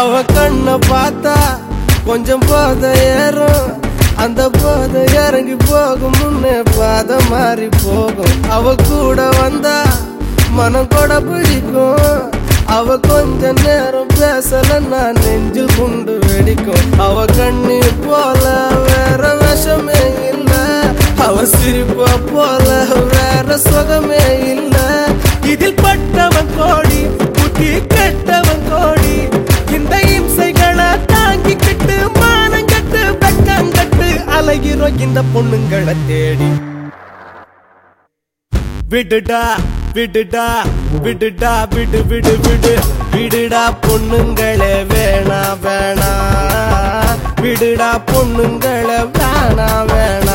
அவ கண்ண பார்த்தா கொஞ்சம் போத ஏறும் அந்த போத இறங்கி போகும் முன்னே பாத மாறி போகும் அவ கூட வந்தா மனம் கூட பிடிக்கும் அவ கொஞ்ச நேரம் பேசல நான் நெஞ்சில் குண்டு வெடிக்கும் அவ கண்ணி போல வேற விஷமே இல்ல அவ சிரிப்ப போல வேற சுகமே இல்ல இதில் பட்டவன் கோடி புத்தி கெட்டவன் கோடி இந்த இம்சைகளை தாங்கிக்கிட்டு மானங்கட்டு வெக்கங்கட்டு அலைகிறோம் இந்த பொண்ணுங்களை தேடி விடுடா விடுடா விடுடா விடு விடு விடு விடுடா பொண்ணுங்களே வேணா வேணா விடுடா பொண்ணுங்களே வேணா வேணா